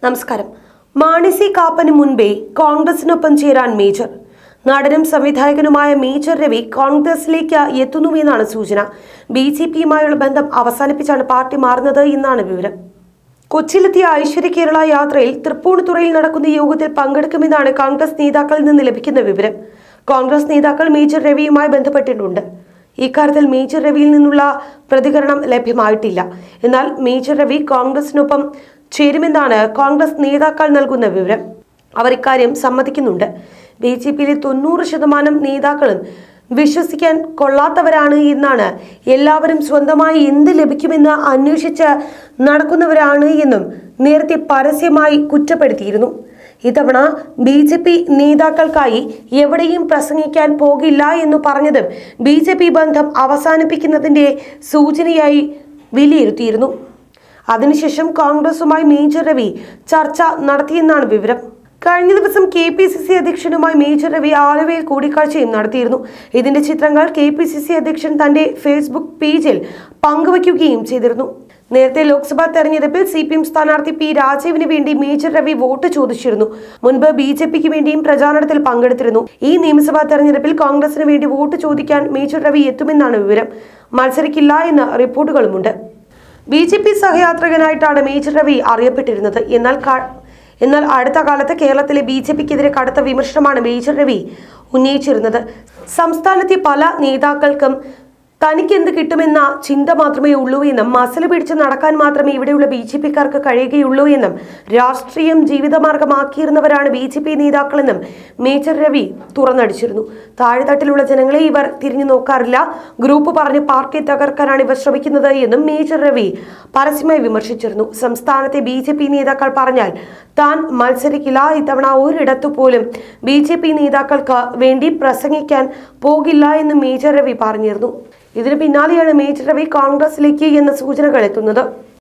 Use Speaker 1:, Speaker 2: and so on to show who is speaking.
Speaker 1: നമസ്കാരം മാണിസി കാപ്പന് മുൻപേ കോൺഗ്രസിനൊപ്പം ചേരാൻ മേജർ നടനും സംവിധായകനുമായ മേജർ രവി കോൺഗ്രസിലേക്ക് എത്തുന്നുവെന്നാണ് സൂചന ബി ജെ പിയുമായുള്ള ബന്ധം അവസാനിപ്പിച്ചാണ് പാർട്ടി മാറുന്നത് എന്നാണ് വിവരം കൊച്ചിയിലെത്തിയ ഐശ്വര്യ കേരള യാത്രയിൽ തൃപ്പൂണിത്തുറയിൽ നടക്കുന്ന യോഗത്തിൽ പങ്കെടുക്കുമെന്നാണ് കോൺഗ്രസ് നേതാക്കളിൽ നിന്ന് ലഭിക്കുന്ന വിവരം കോൺഗ്രസ് നേതാക്കൾ മേജർ രവിയുമായി ബന്ധപ്പെട്ടിട്ടുണ്ട് ഇക്കാര്യത്തിൽ മേജർ രവിയിൽ നിന്നുള്ള പ്രതികരണം ലഭ്യമായിട്ടില്ല എന്നാൽ മേജർ രവി കോൺഗ്രസിനൊപ്പം ചേരുമെന്നാണ് കോൺഗ്രസ് നേതാക്കൾ നൽകുന്ന വിവരം അവർ ഇക്കാര്യം സമ്മതിക്കുന്നുണ്ട് ബി ജെ പിയിലെ തൊണ്ണൂറ് ശതമാനം നേതാക്കളും വിശ്വസിക്കാൻ കൊള്ളാത്തവരാണ് എന്നാണ് എല്ലാവരും സ്വന്തമായി എന്ത് ലഭിക്കുമെന്ന് അന്വേഷിച്ച് നടക്കുന്നവരാണ് എന്നും നേരത്തെ പരസ്യമായി കുറ്റപ്പെടുത്തിയിരുന്നു ഇത്തവണ ബി ജെ പി നേതാക്കൾക്കായി എവിടെയും പ്രസംഗിക്കാൻ പോകില്ല എന്ന് പറഞ്ഞതും ബി ജെ പി ബന്ധം അവസാനിപ്പിക്കുന്നതിന്റെ സൂചനയായി വിലയിരുത്തിയിരുന്നു അതിനുശേഷം കോൺഗ്രസുമായി മേജർ രവി ചർച്ച നടത്തിയെന്നാണ് വിവരം കഴിഞ്ഞ ദിവസം കെ പി സി സി അധ്യക്ഷനുമായി മേജർ രവി ആലുവയിൽ കൂടിക്കാഴ്ചയും നടത്തിയിരുന്നു ഇതിന്റെ ചിത്രങ്ങൾ കെ പി സി സി അധ്യക്ഷൻ തന്റെ ഫേസ്ബുക്ക് പേജിൽ പങ്കുവയ്ക്കുകയും ചെയ്തിരുന്നു നേരത്തെ ലോക്സഭാ തെരഞ്ഞെടുപ്പിൽ സി പി എം സ്ഥാനാർത്ഥി പി രാജീവിന് വേണ്ടി മേജർ രവി വോട്ട് ചോദിച്ചിരുന്നു മുൻപ് ബി ജെ പിക്ക് വേണ്ടിയും പ്രചാരണത്തിൽ പങ്കെടുത്തിരുന്നു ഈ നിയമസഭാ തെരഞ്ഞെടുപ്പിൽ കോൺഗ്രസിന് വേണ്ടി വോട്ട് ചോദിക്കാൻ മേജർ രവി എത്തുമെന്നാണ് വിവരം മത്സരിക്കില്ല എന്ന റിപ്പോർട്ടുകളുമുണ്ട് ബി ജെ പി സഹയാത്രികനായിട്ടാണ് മേജർ രവി അറിയപ്പെട്ടിരുന്നത് എന്നാൽ ക- എന്നാൽ അടുത്ത കാലത്ത് കേരളത്തിലെ ബി ജെ പിക്കെതിരെ കടുത്ത വിമർശനമാണ് മേജർ രവി ഉന്നയിച്ചിരുന്നത് സംസ്ഥാനത്തെ പല നേതാക്കൾക്കും തനിക്ക് എന്ത് കിട്ടുമെന്ന ചിന്ത മാത്രമേ ഉള്ളൂ എന്നും മസല പിടിച്ച് നടക്കാൻ മാത്രമേ ഇവിടെയുള്ള ബി ജെ പിക്കാർക്ക് കഴിയുകയുള്ളൂ എന്നും രാഷ്ട്രീയം ജീവിതമാർഗമാക്കിയിരുന്നവരാണ് ബി ജെ പി നേതാക്കളെന്നും മേജർ രവി തുറന്നടിച്ചിരുന്നു താഴെത്തട്ടിലുള്ള ജനങ്ങളെ ഇവർ തിരിഞ്ഞു നോക്കാറില്ല ഗ്രൂപ്പ് പറഞ്ഞ് പാർട്ടി തകർക്കാനാണ് ഇവർ ശ്രമിക്കുന്നത് എന്നും മേജർ രവി പരസ്യമായി വിമർശിച്ചിരുന്നു സംസ്ഥാനത്തെ ബി ജെ പി നേതാക്കൾ പറഞ്ഞാൽ താൻ മത്സരിക്കില്ല ഇത്തവണ ഒരിടത്തു പോലും ബി ജെ പി നേതാക്കൾക്ക് വേണ്ടി പ്രസംഗിക്കാൻ പോകില്ല എന്നും മേജർ രവി പറഞ്ഞിരുന്നു ഇതിന് പിന്നാലെയാണ് മേജർ രവി കോൺഗ്രസിലേക്ക് എന്ന സൂചനകൾ എത്തുന്നത്